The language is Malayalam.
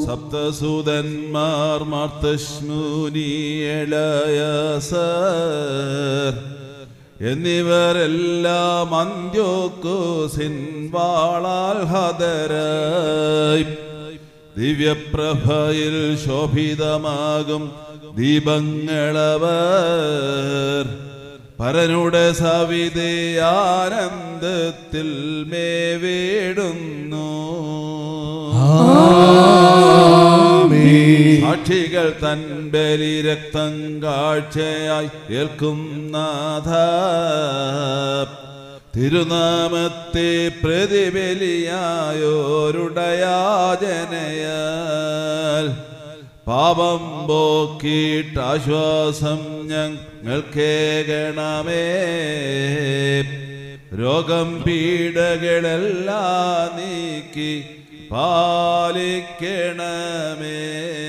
സപ്തസൂതന്മാർ മാർത്തശ്മൂനി എളയസർ എന്നിവരെല്ലാം അന്ത്യോക്കോസിൻ വാളാൽ ഹതരായി ദിവ്യപ്രഭയിൽ ശോഭിതമാകും ദീപങ്ങളവർ പരനുടെ സവിതേ ആനന്ദത്തിൽ മേവേടുന്നു സാക്ഷികൾ തൻ ബലി രക്തം കാഴ്ചയായി ഏൽക്കും നാഥ തിരുനാമത്തെ പ്രതിബലിയായോരുടയാജനയാൽ പാപം പോക്കിയിട്ട് ആശ്വാസം ഞങ്ങൾക്കേകണമേ രോഗം പീഡകളെല്ലാം നീക്കി പാലിക്കണമേ